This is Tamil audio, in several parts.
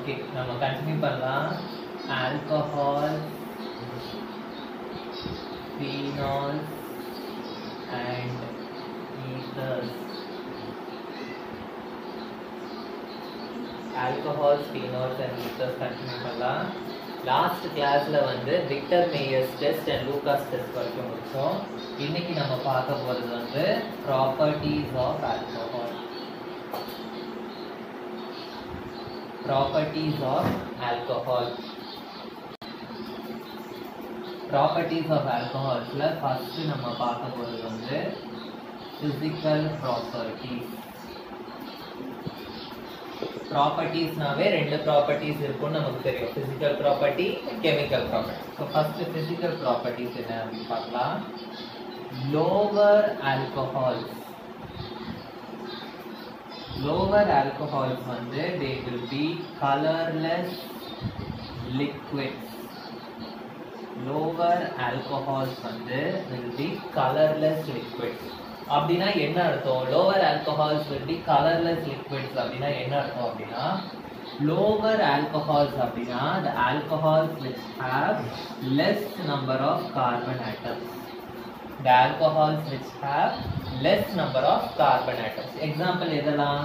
ஓகே நம்ம கண்டினியூ பண்ணலாம் alcohol phenol and ethers alcohols phenols and ethers continue பண்ணலாம் லாஸ்ட் கிளாஸ்ல வந்து Victor Meyer's test and Lucas test வரைக்கும் முடிச்சோம் இன்னைக்கு நம்ம பார்க்க போறது வந்து properties of alcohol properties of alcohol properties of ஆல்கஹால்ஸில் ஃபஸ்ட்டு நம்ம பார்க்க போகிறது வந்து ஃபிசிக்கல் ப்ராப்பர்ட்டிஸ் ப்ராப்பர்ட்டிஸ்னாவே ரெண்டு ப்ராப்பர்ட்டிஸ் இருக்கும்னு நமக்கு தெரியும் physical property chemical property so first physical properties என்ன அப்படின்னு பார்க்கலாம் லோவர் ஆல்கஹால்ஸ் லோவர் ஆல்கஹால்ஸ் வந்து they will be colourless liquids lower alcohols வந்து will be colorless liquids அப்படின்னா என்ன அர்த்தம் lower alcohols will be colorless liquids அப்படின்னா என்ன அர்த்தம் அப்படின்னா lower alcohols அப்படின்னா the alcohols which have less number of carbon atoms the alcohols which have less number of carbon atoms example எதெல்லாம்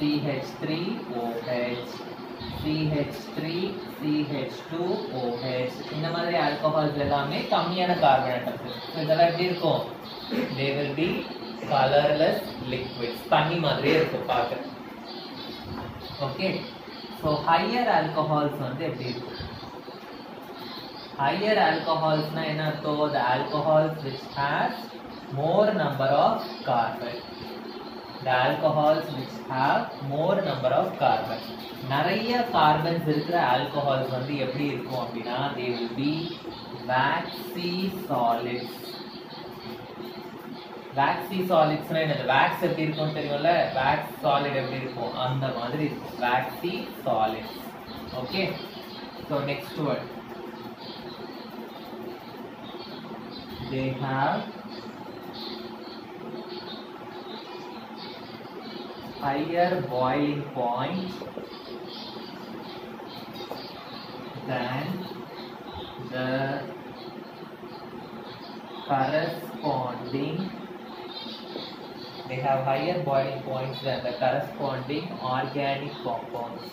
CH3OH CH3 CH2OH இந்த மாதிரி ஆல்கஹால்ஸ் எல்லாமே கம்மியான கார்பன் ஆட்டம்ஸ் இதெல்லாம் எப்படி இருக்கும் they will be colorless liquids தண்ணி மாதிரியே இருக்கும் பார்க்க ஓகே ஸோ ஹையர் ஆல்கஹால்ஸ் வந்து எப்படி இருக்கும் ஹையர் ஆல்கஹால்ஸ்னா என்ன அர்த்தம் the alcohols which has more number of carbon the alcohols which have more number of carbon நிறைய கார்பன்ஸ் இருக்கிற ஆல்கஹால்ஸ் வந்து எப்படி இருக்கும் அப்படின்னா they will be waxy solids waxy solidsனா என்னது wax எப்படி இருக்கும் தெரியும்ல wax solid எப்படி இருக்கும் அந்த மாதிரி இருக்கும் waxy solids okay so next word they have higher boiling point than the corresponding they have higher boiling points than the corresponding organic compounds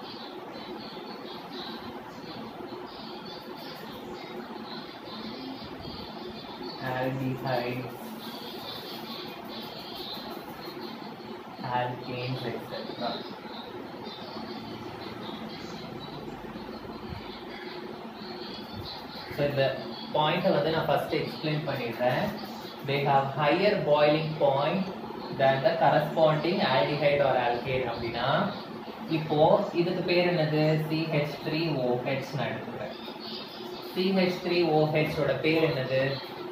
aldehydes alkanes etc so இந்த பாயிண்ட்டை வந்து நான் ஃபர்ஸ்ட் எக்ஸ்பிளைன் பண்ணிடுறேன் they have higher boiling point than the corresponding aldehyde or alkane அப்படின்னா இப்போ இதுக்கு பேர் என்னது சிஹெச் த்ரீ ஓஹெச் நான் எடுத்துக்கிறேன் சிஹெச் த்ரீ ஓஹெச்சோட பேர் என்னது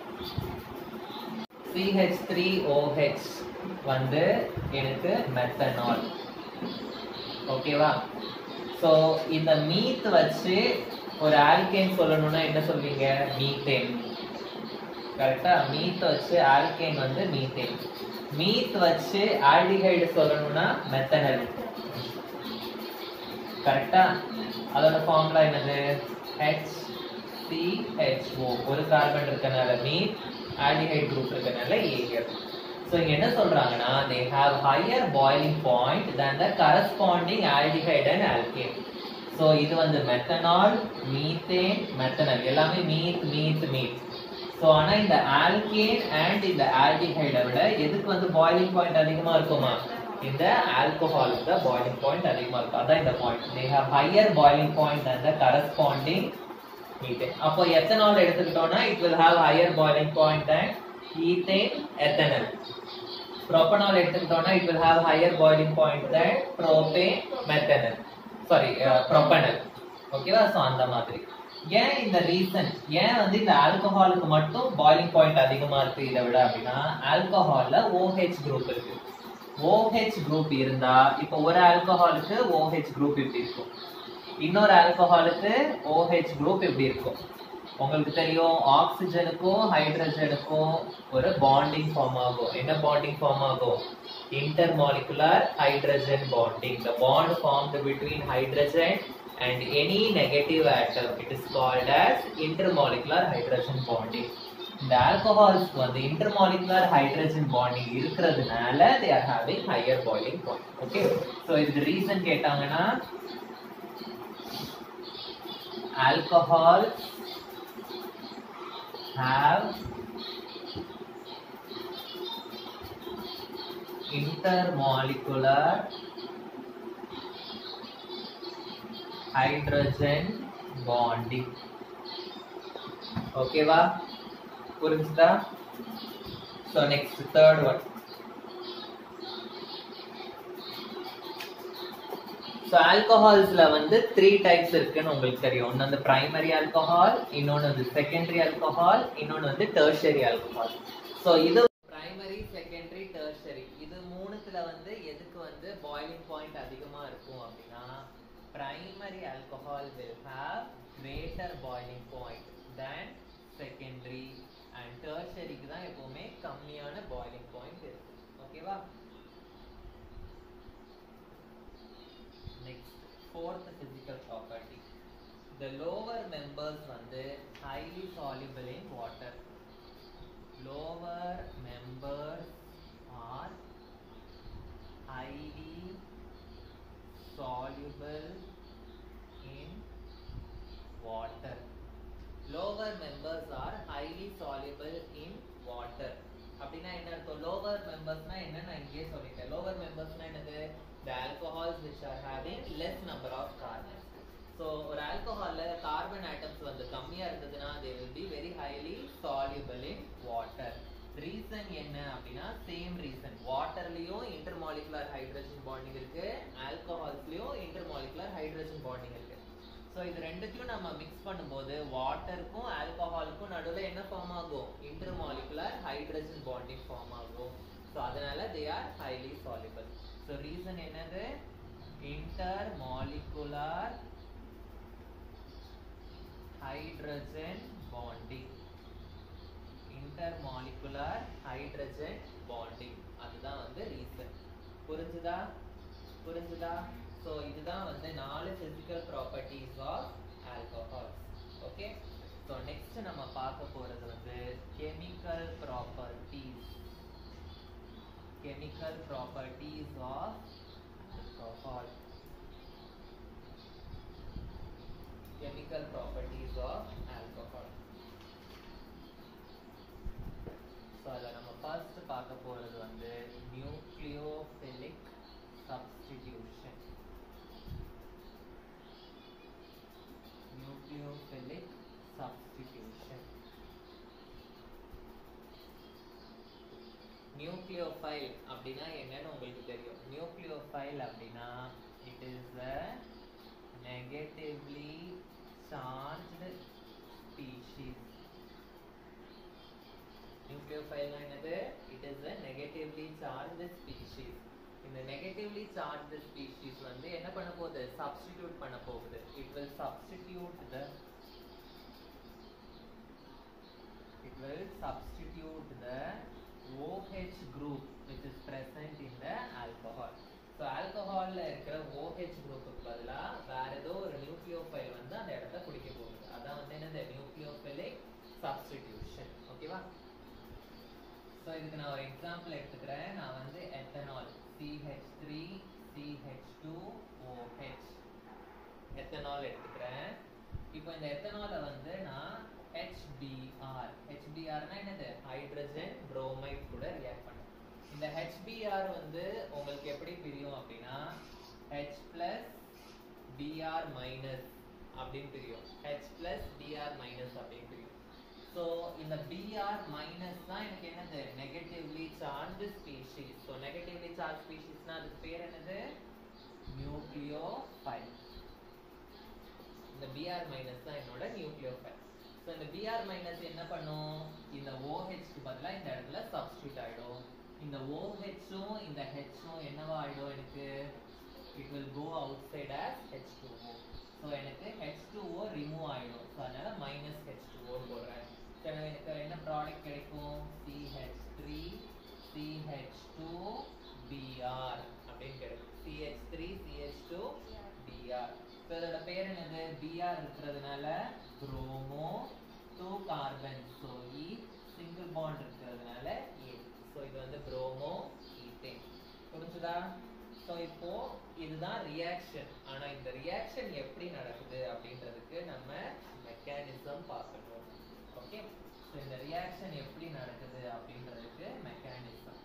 சிஹெச் த்ரீ ஓஹெச் வந்து எனக்கு மெத்தனால் ஓகேவா ஸோ இந்த மீத் வச்சு ஒரு ஆல்கேன் சொல்லணும்னா என்ன சொல்வீங்க மீத்தேன் கரெக்டா மீத் வச்சு ஆல்கேன் வந்து மீத்தேன் மீத் வச்சு ஆல்டிஹைடு சொல்லணும்னா மெத்தனல் கரெக்டா அதோட ஃபார்முலா என்னது ஹெச் சி ஹெச் ஓ ஒரு கார்பன் இருக்கனால மீத் ஆல்டிஹைட் குரூப் இருக்கனால ஏரியர் ஸோ இங்க என்ன சொல்றாங்கன்னா they have higher boiling point than the corresponding aldehyde and alkane so இது வந்து மெத்தனால் மீத்தேன் மெத்தனால் எல்லாமே மீத் மீத் மீத் ஸோ ஆனால் இந்த ஆல்கேன் அண்ட் இந்த ஆல்டிஹைடை விட எதுக்கு வந்து பாய்லிங் பாயிண்ட் அதிகமாக இருக்குமா இந்த ஆல்கோஹாலுக்கு தான் பாய்லிங் பாயிண்ட் அதிகமாக இருக்கும் அதான் இந்த point they have higher boiling point and the corresponding methane அப்போ எத்தனால் எடுத்துக்கிட்டோம்னா it will have higher boiling point and ethane ethanal propanol எடுத்துக்கிட்டோம்னா it will have higher boiling point that propane methanal sorry propanal ஓகேவா ஸோ அந்த மாதிரி ஏன் இந்த ரீசன் ஏன் வந்து இந்த ஆல்கஹாலுக்கு மட்டும் பாய்லிங் பாயிண்ட் அதிகமா இருக்கு இதை விட அப்படின்னா ஆல்கஹால்ல ஓஹெச் குரூப் இருக்கு ஓஹெச் குரூப் இருந்தா இப்போ ஒரு ஆல்கஹாலுக்கு ஓஹெச் குரூப் இப்படி இருக்கும் இன்னொரு ஆல்கஹாலுக்கு ஓஹெச் குரூப் எப்படி இருக்கும் உங்களுக்கு தெரியும் ஆக்சிஜனுக்கும் ஹைட்ரஜனுக்கும் ஒரு பாண்டிங் ஃபார்ம் ஆகும் என்ன பாண்டிங் ஃபார்ம் ஆகும் intermolecular hydrogen bonding the bond formed between hydrogen and any negative atom it is called as intermolecular hydrogen bonding இந்த ஆல்கஹால்ஸ்க்கு வந்து intermolecular hydrogen bonding இருக்கிறதுனால they are having higher boiling point okay so இதுக்கு ரீசன் கேட்டாங்கன்னா alcohols have intermolecular hydrogen bonding ஓகேவா புரிஞ்சுதா so next third one so ஆல்கஹால்ஸ்ல வந்து த்ரீ டைப்ஸ் இருக்குன்னு உங்களுக்கு தெரியும் ஒன்று வந்து பிரைமரி ஆல்கஹால் இன்னொன்று வந்து செகண்டரி ஆல்கஹால் இன்னொன்று வந்து டெர்ஷரி ஆல்கஹால் ஸோ இது பிரைமரி செகண்டரி டெர்ஷரி இது மூணுத்துல வந்து எதுக்கு வந்து பாய்லிங் பாயிண்ட் அதிகமா இருக்கும் அப்படின்னா primary alcohol will have greater boiling point than secondary and டெர்ஷரிக்கு தான் எப்பவுமே கம்மியான பாய்லிங் பாயிண்ட் இருக்கு ஓகேவா next fourth physical property the lower members வந்து highly soluble in water lower members are highly soluble in water lower members are highly soluble in water அப்படின்னா என்ன அர்த்தம் லோவர் மெம்பர்ஸ்னா என்ன நான் இங்கேயே சொல்லிட்டேன் லோவர் மெம்பர்ஸ்னா என்னது the alcohols which are having less number of carbons so ஒரு ஆல்கஹால்ல கார்பன் ஆட்டம்ஸ் வந்து கம்மியா இருந்ததுன்னா they will be very highly soluble in water reason என்ன அப்படின்னா சேம் ரீசன் வாட்டர்லயும் இன்டர்மாலிகுலர் ஹைட்ரஜன் பாண்டிங் இருக்கு ஆல்கஹால்ஸ்லயும் இன்டர்மாலிகுலர் ஹைட்ரஜன் பாண்டிங் இருக்கு ஸோ இது ரெண்டுத்தையும் நம்ம மிக்ஸ் பண்ணும்போது வாட்டருக்கும் ஆல்கஹாலுக்கும் நடுவில் என்ன ஃபார்ம் ஆகும் இன்டர்மாலிகுலர் ஹைட்ரஜன் பாண்டிங் ஃபார்ம் ஆகும் ஸோ அதனால they are highly soluble so reason என்னது intermolecular hydrogen bonding intermolecular hydrogen bonding அதுதான் வந்து ரீசன் புரிஞ்சுதா புரிஞ்சுதா ஸோ இதுதான் வந்து நாலு physical properties of alcohols okay so next நம்ம பார்க்க போறது வந்து chemical properties chemical properties of alcohol chemical properties of alcohol so அதில் நம்ம ஃபர்ஸ்ட் பார்க்க போகிறது வந்து nucleophilic substitution nucleophilic substitution nucleophile அப்படின்னா என்னன்னு உங்களுக்கு தெரியும் நியூக்ளியோஃபைல் அப்படின்னா it is a negatively charged species நியூக்ளியோஃபைல்னா என்னது it is a negatively charged species இந்த நெகட்டிவ்லி சார்ஜ்டு ஸ்பீஷீஸ் வந்து என்ன பண்ண போகுது சப்ஸ்டிடியூட் பண்ண போகுது it will substitute the it will substitute the OH group which is present in the alcohol so ஆல்கஹால்ல இருக்கிற OH குரூப்புக்கு பதிலா வேற ஏதோ ஒரு நியூக்ளியோஃபைல் வந்து அந்த இடத்த குடிக்க போகுது அதான் வந்து என்னது நியூக்ளியோஃபிலிக் சப்ஸ்டிடியூஷன் ஓகேவா ஸோ இதுக்கு நான் ஒரு எக்ஸாம்பிள் எடுத்துக்கிறேன் நான் வந்து ethanol CH three CH two OH ethanol எடுத்துக்கிறேன் இப்போ இந்த எத்தனாலை வந்து நான் ஹெச்பிஆர் ஹெச்பிஆர்னா என்னது ஹைட்ரஜன் புரோமைட் கூட ரியாக்ட் பண்ணும் இந்த ஹெச்பிஆர் வந்து உங்களுக்கு எப்படி பிரியும் அப்படின்னா ஹெச் பிளஸ் பிஆர் மைனஸ் அப்படின்னு பிரியும் ஹெச் பிளஸ் பிஆர் மைனஸ் அப்படின்னு பிரியும் ஸோ இந்த பிஆர் மைனஸ் தான் எனக்கு என்னது negatively charge species so negatively charge ஸ்பீஷீஸ்னா அதுக்கு பேர் என்னது நியூக்ளியோஃபைல் இந்த பிஆர் மைனஸ் தான் என்னோட நியூக்ளியோஃபைல் ஸோ இந்த பிஆர் மைனஸ் என்ன பண்ணும் இந்த ஓஹெச்க்கு பதிலாக இந்த இடத்துல சப்ஸ்டியூட் ஆயிடும் இந்த ஓஹெச்சும் இந்த ஹெச்சும் என்னவா ஆயிடும் எனக்கு it will go outside as H two O so எனக்கு ஹெச் டூ ஓ ரிமூவ் ஆயிடும் ஸோ அதனால மைனஸ் ஹெச் டூ ஓ போடுறேன் ஸோ எனக்கு என்ன ப்ராடக்ட் கிடைக்கும் CH three CH two Br அப்படின்னு கிடைக்கும் CH three CH two Br இப்போ இதோட பேர் என்னது பிஆர் இருக்கிறதுனால புரோமோ டூ கார்பன் ஸோ இ சிங்கிள் பாண்ட் இருக்கிறதுனால ஏ ஸோ இது வந்து புரோமோ ஈத்தேன் புரிஞ்சுதா ஸோ இப்போ இதுதான் ரியாக்ஷன் ஆனா இந்த ரியாக்ஷன் எப்படி நடக்குது அப்படின்றதுக்கு நம்ம மெக்கானிசம் பார்க்கணும் ஓகே ஸோ இந்த ரியாக்ஷன் எப்படி நடக்குது அப்படின்றதுக்கு மெக்கானிசம்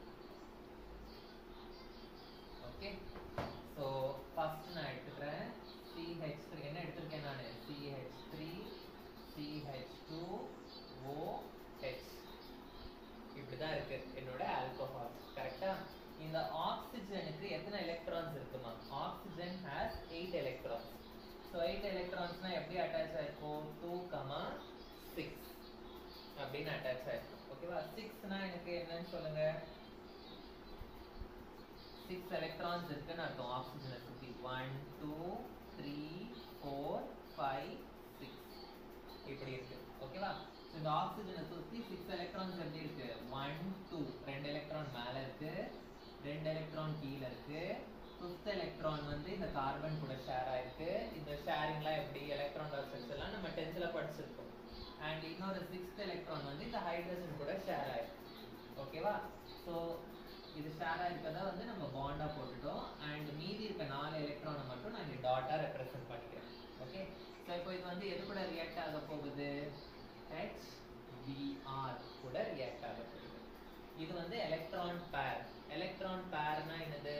ஓகே ஸோ ஃபர்ஸ்ட் நான் எடுத்துக்கிறேன் சிஹெச் த்ரீ என்ன எடுத்திருக்கேன் நான் CH three CH two O H இப்படிதான் இருக்கு என்னோட ஆல்கோஹால் கரெக்டா இந்த ஆக்சிஜனுக்கு எத்தனை எலக்ட்ரான்ஸ் இருக்குமா oxygen has eight electrons so eight எலக்ட்ரான்ஸ்னா எப்படி அட்டாச் ஆயிருக்கும் டூ கமா சிக்ஸ் அப்படின்னு அட்டாச் ஆயிருக்கும் ஓகேவா சிக்ஸ்னா எனக்கு என்னன்னு சொல்லுங்க சிக்ஸ் எலக்ட்ரான்ஸ் இருக்குன்னு அர்த்தம் ஆக்சிஜனை சுற்றி one two three four five six இப்படி இருக்கு ஓகேவா ஸோ இந்த ஆக்சிஜனை சுற்றி சிக்ஸ் எலக்ட்ரான்ஸ் எப்படி இருக்கு ஒன் டூ ரெண்டு எலக்ட்ரான் மேலே இருக்கு ரெண்டு எலக்ட்ரான் கீழே இருக்கு ஃபிஃப்த் எலக்ட்ரான் வந்து இந்த கார்பன் கூட ஷேர் ஆயிருக்கு இந்த ஷேரிங்லாம் எப்படி எலக்ட்ரான் ஸ்ட்ரக்சர் எல்லாம் நம்ம டென்த்ல படிச்சிருக்கோம் அண்ட் இன்னொரு சிக்ஸ்த் எலக்ட்ரான் வந்து இந்த ஹைட்ரஜன் கூட ஷேர் ஆயிருக்கு ஓகேவா ஸோ இது ஷேர் ஆயிருக்கதை வந்து நம்ம பாண்டா போட்டுட்டோம் அண்ட் மீதி இருக்க நாலு எலக்ட்ரானை மட்டும் நான் இங்க டாட்டா ரெப்ரசென்ட் பண்ணிக்கிறேன் ஓகே ஸோ இப்போ இது வந்து எது கூட ரியாக்ட் ஆக போகுது ஹெச் பிஆர் கூட ரியாக்ட் ஆக போகுது இது வந்து எலக்ட்ரான் பேர் எலக்ட்ரான் பேர்னா என்னது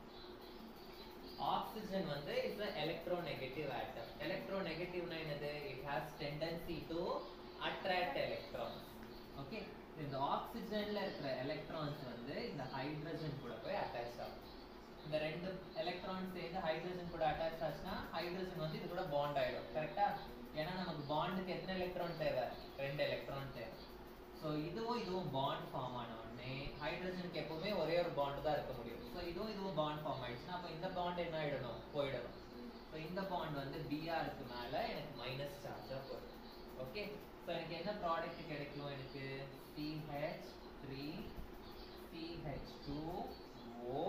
ஆக்சிஜன் வந்து இட்ஸ் எலக்ட்ரோநெகட்டிவ் ஆட்டம் எலக்ட்ரோநெகட்டிவ்னா என்னது it has tendency to attract electrons okay இந்த ஆக்சிஜன்ல இருக்கிற எலக்ட்ரான்ஸ் வந்து இந்த ஹைட்ரஜன் கூட போய் அட்டாச் ஆகும் இந்த ரெண்டு எலக்ட்ரான் சேர்ந்து ஹைட்ரஜன் கூட அட்டாச் ஆச்சுன்னா ஹைட்ரஜன் வந்து இது கூட பாண்ட் ஆயிடும் கரெக்டா ஏன்னா நமக்கு பாண்டுக்கு எத்தனை எலக்ட்ரான் தேவை ரெண்டு எலக்ட்ரான் தேவை ஸோ இதுவும் இதுவும் பாண்ட் ஃபார்ம் ஆன உடனே ஹைட்ரஜனுக்கு எப்பவுமே ஒரே ஒரு பாண்ட் தான் இருக்க முடியும் ஸோ இதுவும் இதுவும் பாண்ட் ஃபார்ம் ஆயிடுச்சுன்னா அப்போ இந்த பாண்ட் என்ன ஆயிடணும் போயிடணும் ஸோ இந்த பாண்ட் வந்து பிஆருக்கு மேல எனக்கு மைனஸ் சார்ஜா போயிடும் ஓகே ஸோ எனக்கு என்ன ப்ராடக்ட் கிடைக்கும் எனக்கு CH three CH two O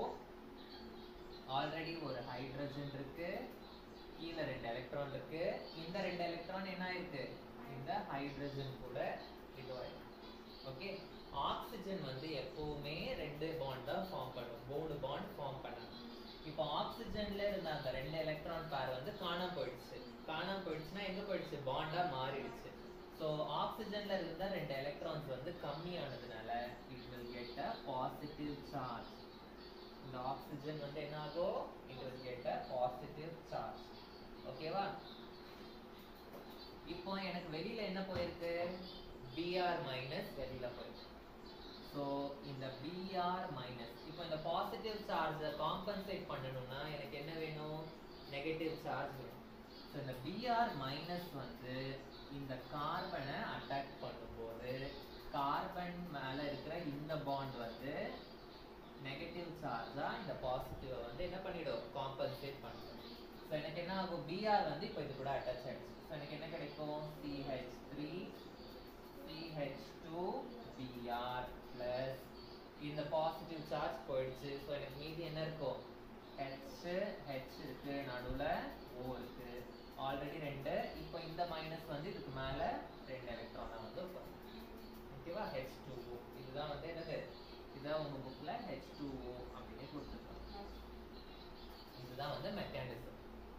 already ஒரு ஹைட்ரஜன் இருக்கு கீழே ரெண்டு எலக்ட்ரான் இருக்கு இந்த ரெண்டு எலக்ட்ரான் என்ன இருக்கு இந்த ஹைட்ரஜன் கூட இதுவாயிருக்கு ஓகே ஆக்சிஜன் வந்து எப்பவுமே ரெண்டு பாண்ட் தான் ஃபார்ம் பண்ணும் மூணு பாண்ட் ஃபார்ம் பண்ணணும் இப்போ ஆக்சிஜன்ல இருந்த அந்த ரெண்டு எலக்ட்ரான் பேர் வந்து காணாம போயிடுச்சு காணாம போயிடுச்சுன்னா எங்க போயிடுச்சு பாண்டா மாறிடுச்சு ஸோ ஆக்சிஜன்ல இருந்த ரெண்டு எலக்ட்ரான்ஸ் வந்து கம்மியானதுனால it will get a positive charge இந்த ஆக்சிஜன் வந்து என்ன ஆகும் it will get a positive charge ஓகேவா இப்போ எனக்கு வெளியில என்ன போயிருக்கு பிஆர் மைனஸ் வெளியில போயிருக்கு ஸோ இந்த பிஆர் மைனஸ் இப்போ இந்த பாசிட்டிவ் சார்ஜை காம்பன்சேட் பண்ணணும்னா எனக்கு என்ன வேணும் நெகட்டிவ் சார்ஜ் வேணும் ஸோ இந்த பிஆர் மைனஸ் வந்து இந்த கார்பனை அட்டாக் பண்ணும்போது கார்பன் மேல இருக்கிற இந்த பாண்ட் வந்து நெகட்டிவ் சார்ஜா இந்த பாசிட்டிவை வந்து என்ன பண்ணிடும் காம்பன்சேட் பண்ணிடும் ஸோ எனக்கு என்ன ஆகும் பிஆர் வந்து இப்போ இது கூட அட்டாச் ஆயிடுச்சு ஸோ எனக்கு என்ன கிடைக்கும் CH three CH two Br plus இந்த பாசிட்டிவ் சார்ஜ் போயிடுச்சு ஸோ எனக்கு மீதி என்ன இருக்கும் ஹெச் ஹெச் இருக்கு நடுவில் ஓ இருக்கு ஆல்ரெடி ரெண்டு இப்போ இந்த மைனஸ் வந்து இதுக்கு மேலே ரெண்டு எலக்ட்ரானை வந்து ஓகேவா ஹெச் டூ ஓ இதுதான் வந்து என்னது இதான் உங்க புக்ல ஹெச் டூ ஓ அப்படின்னு கொடுத்துருக்காங்க இதுதான் வந்து மெக்கானிசம்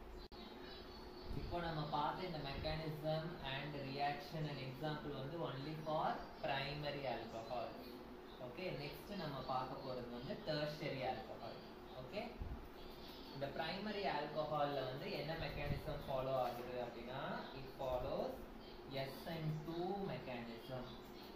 இப்போ நம்ம பார்த்த இந்த mechanism and reaction and example வந்து only for primary alcohol okay next நம்ம பார்க்க போறது வந்து டெர்ஷரி ஆல்கஹால் ஓகே இந்த பிரைமரி ஆல்கஹால்ல வந்து என்ன மெக்கானிசம் ஃபாலோ ஆகுது அப்படின்னா it follows SN two mechanism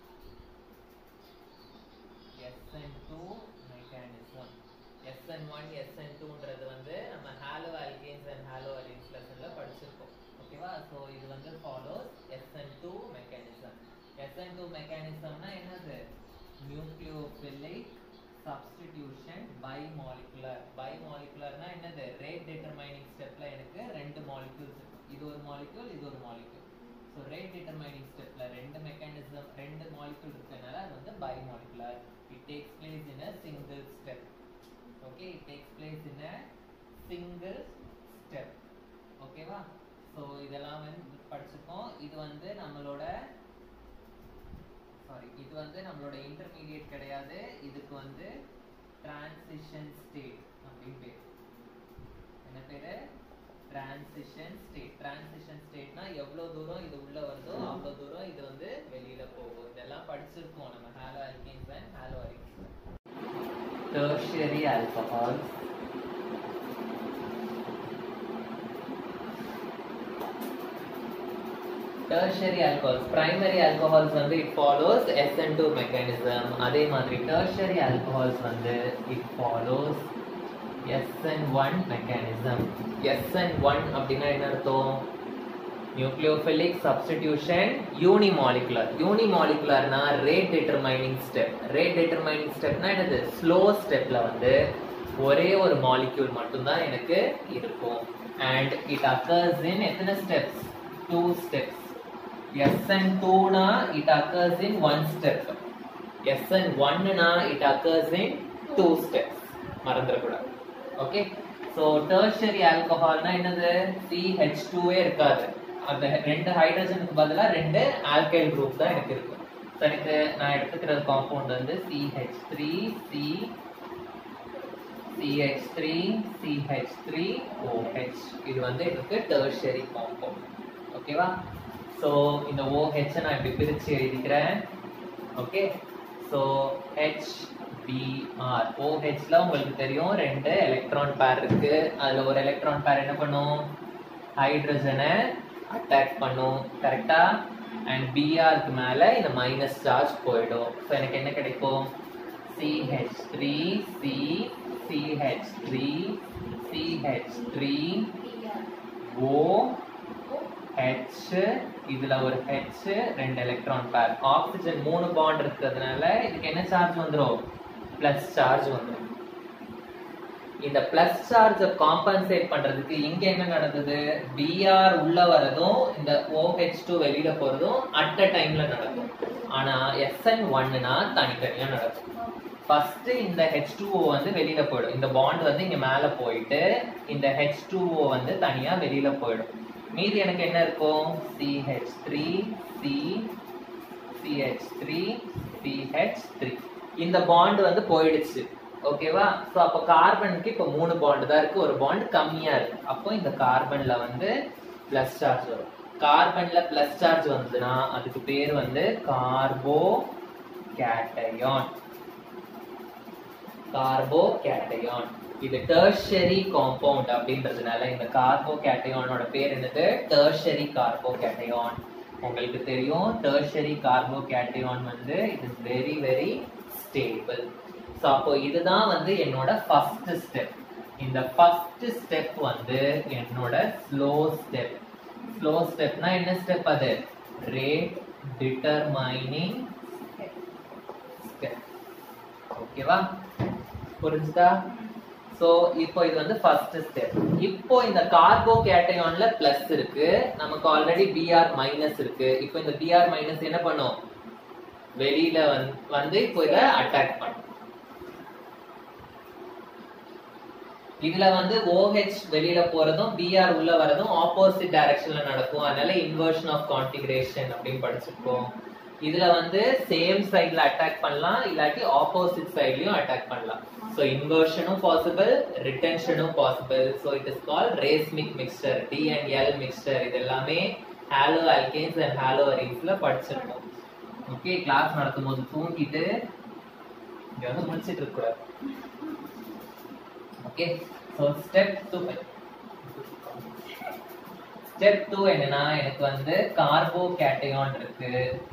SN2 mechanism SN1 SN2ன்றது வந்து நம்ம halo alkanes and halo arenes லெசன்ல படிச்சிருக்கோம் ஓகேவா ஸோ இது வந்து ஃபாலோஸ் SN2 mechanism SN2 mechanismனா என்னது நியூக்ளியோபிலிக் சப்ஸ்டிடியூஷன் பை மாலிகுலர் பை மாலிகுலர்னா என்னது ரேட் டிட்டர்மைனிங் ஸ்டெப்ல எனக்கு ரெண்டு மாலிக்யூல்ஸ் இருக்கும் இது ஒரு மாலிக்யூல் இது ஒரு மாலிக்யூல் ஸோ ரேட் டிட்டர்மைனிங் ஸ்டெப்ல ரெண்டு மெக்கானிசம் ரெண்டு மாலிக்யூல் இருக்கனால அது வந்து bimolecular it takes place in a single step okay it takes place in a single step ஓகேவா ஸோ இதெல்லாம் வந்து படிச்சிருக்கோம் இது வந்து நம்மளோட சாரி இது வந்து நம்மளோட இன்டர்மீடியட் கிடையாது இதுக்கு வந்து டிரான்சிஷன் ஸ்டேட் அப்படின்னு பேர் என்ன பேரு டிரான்சிஷன் ஸ்டேட் டிரான்சிஷன் ஸ்டேட்னா எவ்வளவு தூரம் இது உள்ள வருதோ அவ்வளவு தூரம் இது வந்து வெளியில போகும் இதெல்லாம் படிச்சிருக்கோம் நம்ம halo alkanes and halo arenes tertiary alcohols tertiary alcohols primary alcohols வந்து it follows SN2 mechanism அதே மாதிரி tertiary alcohols வந்து it follows SN1 mechanism SN1 அப்படின்னா என்ன அர்த்தம் நியூக்ளியோஃபிலிக் சப்ஸ்டிடியூஷன் யூனிமாலிகுலர் யூனிமாலிகுலர்னா rate determining step rate determining ஸ்டெப்னா என்னது ஸ்லோ ஸ்டெப்ல வந்து ஒரே ஒரு மாலிக்யூல் மட்டும்தான் எனக்கு இருக்கும் அண்ட் இட் அக்கர்ஸ் இன் எத்தனை ஸ்டெப்ஸ் டூ ஸ்டெப்ஸ் எஸ்என் டூனா it occurs in one step SN ஒன்னுனா it occurs in two steps மறந்துடக்கூடாது ஓகே ஸோ டெர்ஷரி ஆல்கஹால்னா என்னது சிஹெச் டூவே இருக்காது அந்த ரெண்டு ஹைட்ரஜனுக்கு பதிலாக ரெண்டு ஆல்கைல் குரூப் தான் எனக்கு இருக்கும் ஸோ எனக்கு நான் எடுத்துக்கிற காம்பவுண்ட் வந்து CH three C CH three CH three OH இது வந்து எனக்கு டெர்ஷரி காம்பவுண்ட் ஓகேவா ஸோ இந்த ஓஹெச் நான் இப்படி பிரித்து எழுதிக்கிறேன் ஓகே ஸோ ஹெச் பிஆர் ஓஹெச்ல உங்களுக்கு தெரியும் ரெண்டு எலக்ட்ரான் பேர் இருக்கு அதுல ஒரு எலக்ட்ரான் பேர் என்ன பண்ணும் ஹைட்ரஜனை அட்டாக் பண்ணும் கரெக்டா அண்ட் பிஆருக்கு மேல இந்த மைனஸ் சார்ஜ் போயிடும் ஸோ எனக்கு என்ன கிடைக்கும் CH three C CH three CH three O H இதுல ஒரு ஹெச் ரெண்டு எலக்ட்ரான் பேர் ஆக்சிஜன் மூணு பாண்ட் இருக்கிறதுனால இதுக்கு என்ன சார்ஜ் வந்துடும் பிளஸ் சார்ஜ் வந்துடும் இந்த பிளஸ் சார்ஜ காம்பன்சேட் பண்றதுக்கு இங்க என்ன நடந்தது பிஆர் உள்ள வரதும் இந்த ஓஹெச் டூ வெளியில போறதும் அட் அ டைம்ல நடக்கும் ஆனா எஸ்என் ஒன்னுனா தனித்தனியா நடக்கும் ஃபர்ஸ்ட் இந்த ஹெச் டூஓ வந்து வெளியில போயிடும் இந்த பாண்ட் வந்து இங்க மேல போயிட்டு இந்த ஹெச் டூஓ வந்து தனியா வெளியில போயிடும் மீதி எனக்கு என்ன இருக்கும் CH three C CH three CH three இந்த பாண்ட் வந்து போயிடுச்சு ஓகேவா ஸோ அப்போ கார்பனுக்கு இப்போ மூணு பாண்ட் தான் இருக்கு ஒரு பாண்ட் கம்மியா இருக்கு அப்போ இந்த கார்பன்ல வந்து பிளஸ் சார்ஜ் வரும் கார்பன்ல பிளஸ் சார்ஜ் வந்ததுன்னா அதுக்கு பேர் வந்து கார்போ கேட்டயான் கார்போ கேட்டயான் இது டெர்ஷரி காம்பவுண்ட் அப்படின்றதுனால இந்த கார்போ கேட்டயானோட பேர் என்னது டெர்ஷரி கார்போ கேட்டயான் உங்களுக்கு தெரியும் டெர்ஷரி கார்போ கேட்டயான் வந்து it is very very stable so அப்போ இதுதான் வந்து என்னோட ஃபர்ஸ்ட் ஸ்டெப் இந்த ஃபர்ஸ்ட் ஸ்டெப் வந்து என்னோட ஸ்லோ ஸ்டெப் ஸ்லோ ஸ்டெப்னா என்ன ஸ்டெப் அது ரேட் டிட்டர்மைனிங் ஸ்டெப் ஓகேவா புரிஞ்சுதா சோ இப்போ இது வந்து ஃபர்ஸ்ட் ஸ்டெப் இப்போ இந்த கார்போ கேட்டயான்ல பிளஸ் இருக்கு நமக்கு ஆல்ரெடி பிஆர் மைனஸ் இருக்கு இப்போ இந்த பிஆர் மைனஸ் என்ன பண்ணும் வெளியில வந்து வந்து இப்போ இத அட்டாக் பண்ணும் இதுல வந்து OH வெளியில போறதும் பிஆர் உள்ள வரதும் ஆப்போசிட் டைரக்ஷன்ல நடக்கும் அதனால இன்வர்ஷன் ஆஃப் கான்ஃபிகரேஷன் அப்படின்னு படிச்சிருக்கோம் இதுல வந்து சேம் சைடுல அட்டாக் பண்ணலாம் இல்லாட்டி ஆப்போசிட் சைட்லயும் அட்டாக் பண்ணலாம் ஸோ இன்வர்ஷனும் பாசிபிள் ரிட்டென்ஷனும் possible so it is call racemic mixture D and L mixture இது எல்லாமே ஹாலோ அல்கேன்ஸ் அண்ட் ஹாலோ அரீஸ்ல படிச்சிருக்கோம் ஓகே கிளாஸ் நடத்தும் போது தூங்கிட்டு இங்க வந்து முடிச்சிட்டு இருக்க கூடாது okay so step two step two என்னன்னா எனக்கு வந்து கார்போ கேட்டயான் இருக்கு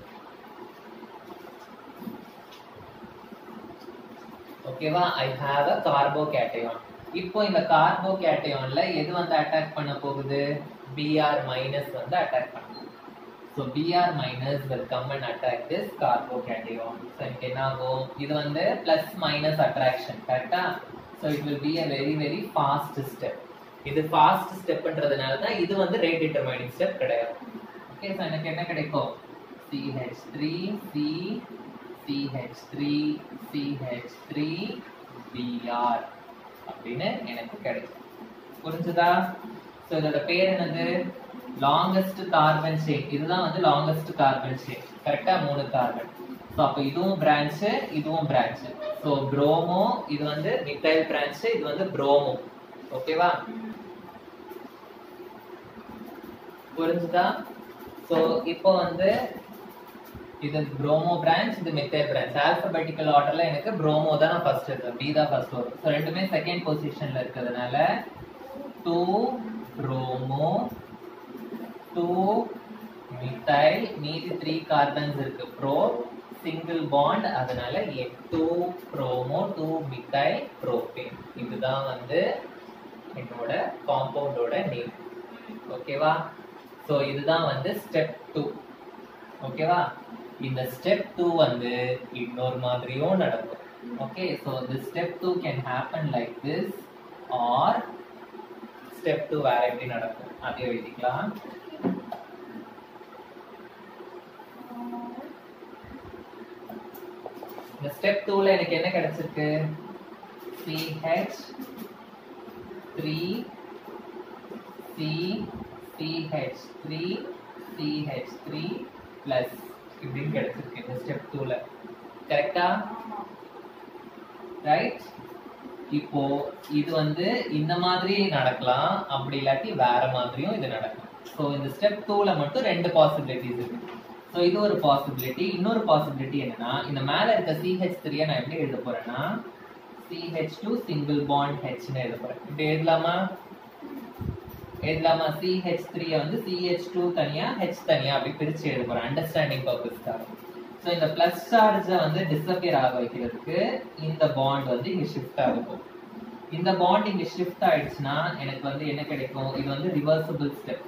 ஓகேவா I have a carbocation இப்போ இந்த கார்போ கேட்டயான்ல எது வந்து அட்டாக் பண்ண போகுது பிஆர் மைனஸ் வந்து அட்டாக் பண்ணும் so BR minus will come and attack this carbocation so எனக்கு என்ன ஆகும் இது வந்து பிளஸ் மைனஸ் அட்ராக்ஷன் கரெக்டா so it will be a very very fast step இது ஃபாஸ்ட் ஸ்டெப்ன்றதுனால தான் இது வந்து ரேட் டிட்டர்மைனிங் ஸ்டெப் கிடையாது ஓகே ஸோ எனக்கு என்ன கிடைக்கும் CH three C CH three CH three BR அப்படின்னு எனக்கு கிடைக்கும் புரிஞ்சுதா ஸோ இதோட பேர் என்னது லாங்கஸ்ட் கார்பன் செயின் இதுதான் வந்து லாங்கஸ்ட் கார்பன் செயின் கரெக்டா மூணு கார்பன் ஸோ அப்போ இதுவும் பிரான்ச் இதுவும் பிரான்ச் ஸோ புரோமோ இது வந்து மித்தைல் பிரான்ச் இது வந்து புரோமோ ஓகேவா புரிஞ்சுதா ஸோ இப்போ வந்து இது புரோமோ பிரான்ச் இது மெத்தைல் பிரான்ச் ஆல்பபெட்டிக்கல் ஆர்டர்ல எனக்கு புரோமோ தான் நான் ஃபர்ஸ்ட் இருக்கு பி தான் ஃபர்ஸ்ட் வரும் ஸோ ரெண்டுமே செகண்ட் பொசிஷன்ல இருக்கிறதுனால டூ புரோமோ டூ மித்தைல் மீதி த்ரீ கார்பன்ஸ் இருக்கு ப்ரோ சிங்கிள் பாண்ட் அதனால two bromo two methyl propane இதுதான் வந்து என்னோட காம்பவுண்டோட நேம் ஓகேவா ஸோ இதுதான் வந்து ஸ்டெப் டூ ஓகேவா இந்த ஸ்டெப் டூ வந்து இன்னொரு மாதிரியும் நடக்கும் okay so the step two can happen like this or step two வேற எப்படி நடக்கும் அதே எழுதிக்கலாம் இந்த ஸ்டெப் டூல எனக்கு என்ன கிடைச்சிருக்கு CH three C CH three CH three plus இப்படின்னு கிடைச்சிருக்கு இந்த ஸ்டெப் டூல கரெக்டா ரைட் இப்போ இது வந்து இந்த மாதிரி நடக்கலாம் அப்படி இல்லாட்டி வேற மாதிரியும் இது நடக்கும் ஸோ இந்த ஸ்டெப் டூல மட்டும் ரெண்டு பாசிபிலிட்டிஸ் இருக்கு ஸோ இது ஒரு பாசிபிலிட்டி இன்னொரு பாசிபிலிட்டி என்னன்னா இந்த மேல இருக்க சிஹெச் த்ரீயை நான் எப்படி எழுத போறேன்னா சிஹெச் டூ சிங்கிள் பாண்ட் ஹெச்னு எழுத போறேன் இப்படி எழுதலாமா எழுதலாமா சிஹெச் த்ரீயை வந்து சிஹெச் டூ தனியா ஹெச் தனியா அப்படி பிரிச்சு எழுத போறேன் அண்டர்ஸ்டாண்டிங் பர்பஸ்க்காக ஸோ இந்த பிளஸ் சார்ஜை வந்து டிஸப்பியர் ஆக வைக்கிறதுக்கு இந்த பாண்ட் வந்து இங்க ஷிஃப்ட் ஆகும் இந்த பாண்ட் இங்க ஷிஃப்ட் ஆயிடுச்சுன்னா எனக்கு வந்து என்ன கிடைக்கும் இது வந்து ரிவர்சிபிள் ஸ்டெப்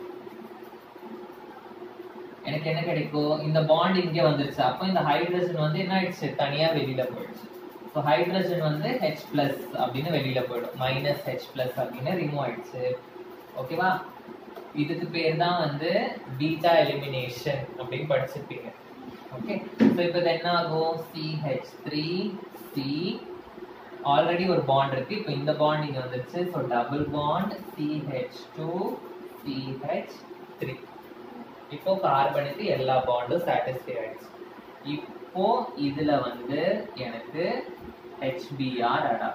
எனக்கு என்ன கிடைக்கும் இந்த பாண்ட் இங்க வந்துருச்சு அப்போ இந்த ஹைட்ரஜன் வந்து என்ன ஆயிடுச்சு தனியா வெளியில போயிடுச்சு ஸோ ஹைட்ரஜன் வந்து ஹெச் பிளஸ் அப்படின்னு வெளியில போயிடும் மைனஸ் ஹெச் பிளஸ் அப்படின்னு ரிமூவ் ஆயிடுச்சு ஓகேவா இதுக்கு பேர் தான் வந்து பீட்டா எலிமினேஷன் அப்படின்னு படிச்சிருப்பீங்க ஓகே ஸோ இப்போ இது என்ன ஆகும் சிஹெச் த்ரீ சி ஆல்ரெடி ஒரு பாண்ட் இருக்கு இப்போ இந்த பாண்ட் இங்க வந்துருச்சு so double bond CH two CH three இப்போ கார்பனுக்கு எல்லா பாண்டும் சாட்டிஸ்ஃபை ஆயிடுச்சு இப்போ இதுல வந்து எனக்கு ஹெச்பிஆர் அடா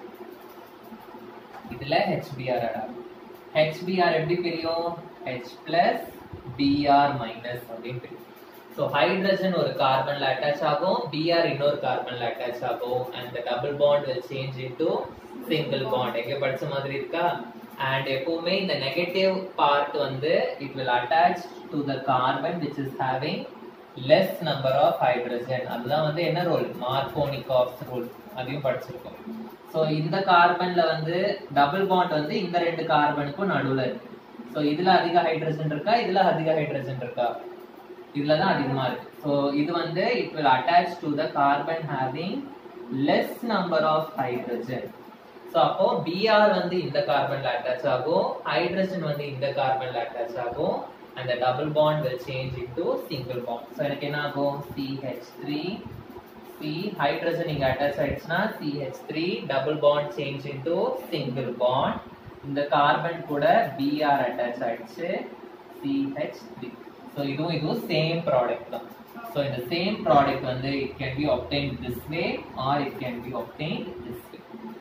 இதுல ஹெச்பிஆர் அடா ஹெச்பிஆர் எப்படி பிரியும் ஹெச் பிளஸ் பிஆர் மைனஸ் அப்படின்னு பிரியும் ஸோ ஹைட்ரஜன் ஒரு கார்பன்ல அட்டாச் ஆகும் பிஆர் இன்னொரு கார்பன்ல அட்டாச் ஆகும் and the double bond will change into single bond எங்க படிச்ச மாதிரி இருக்கா அண்ட் எப்பவுமே இந்த நெகட்டிவ் பார்ட் வந்து it will attach to the carbon which is having less number of hydrogen அதுதான் வந்து என்ன ரூல் மார்கோனிக் ஆஃப் ரூல் அதையும் படிச்சிருக்கோம் ஸோ இந்த கார்பன்ல வந்து டபுள் பாண்ட் வந்து இந்த ரெண்டு கார்பனுக்கும் நடுவுல இருக்கு ஸோ இதுல அதிக ஹைட்ரஜன் இருக்கா இதுல அதிக ஹைட்ரஜன் இருக்கா இதுல தான் அதிகமா இருக்கு ஸோ இது வந்து it will attach to the carbon having less number of hydrogen so அப்போ பிஆர் வந்து இந்த கார்பன்ல அட்டாச் ஆகும் ஹைட்ரஜன் வந்து இந்த கார்பன்ல அட்டாச் ஆகும் அந்த double bond will change into single bond so எனக்கு என்ன ஆகும் சிஹெச் த்ரீ சி ஹைட்ரஜன் இங்க அட்டாச் ஆயிடுச்சுன்னா CH three double bond change into single bond இந்த கார்பன் கூட பிஆர் அட்டாச் ஆயிடுச்சு சிஹெச் த்ரீ ஸோ இதுவும் இதுவும் சேம் ப்ராடக்ட் தான் ஸோ இந்த சேம் ப்ராடக்ட் வந்து it can be obtained this way or it can be obtained this way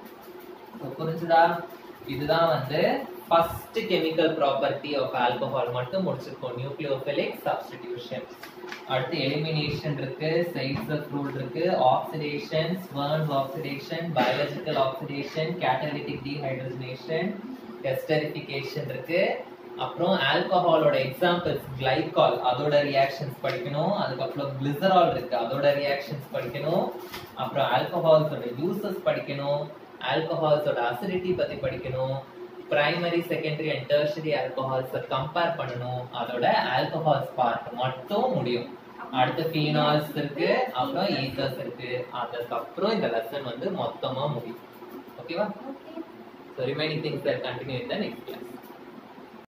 so புரிஞ்சுதா இதுதான் வந்து first chemical property of alcohol மட்டும் முடிச்சிருக்கோம் நியூக்ளியோஃபிலிக் சப்ஸ்டிடியூஷன் அடுத்து எலிமினேஷன் இருக்கு சைட்ஸ் ஆஃப் ரூல் இருக்கு oxidation Swern's oxidation biological oxidation catalytic dehydrogenation esterification இருக்கு அப்புறம் ஆல்கஹாலோட எக்ஸாம்பிள்ஸ் கிளைகால் அதோட ரியாக்ஷன்ஸ் படிக்கணும் அதுக்கப்புறம் கிளிசரால் இருக்கு அதோட ரியாக்ஷன்ஸ் படிக்கணும் அப்புறம் ஆல்கஹால்ஸோட யூசஸ் படிக்கணும் ஆல்கஹால்ஸோட அசிடிட்டி பத்தி படிக்கணும் பிரைமரி செகண்டரி அண்ட் டெர்ஷரி ஆல்கஹால்ஸை கம்பேர் பண்ணணும் அதோட ஆல்கஹால்ஸ் பார்ட் மட்டும் முடியும் அடுத்து ஃபீனால்ஸ் இருக்கு அப்புறம் ஈத்தர்ஸ் இருக்கு அதுக்கப்புறம் இந்த லெசன் வந்து மொத்தமா முடியும் ஓகேவா so remaining things continue in the next class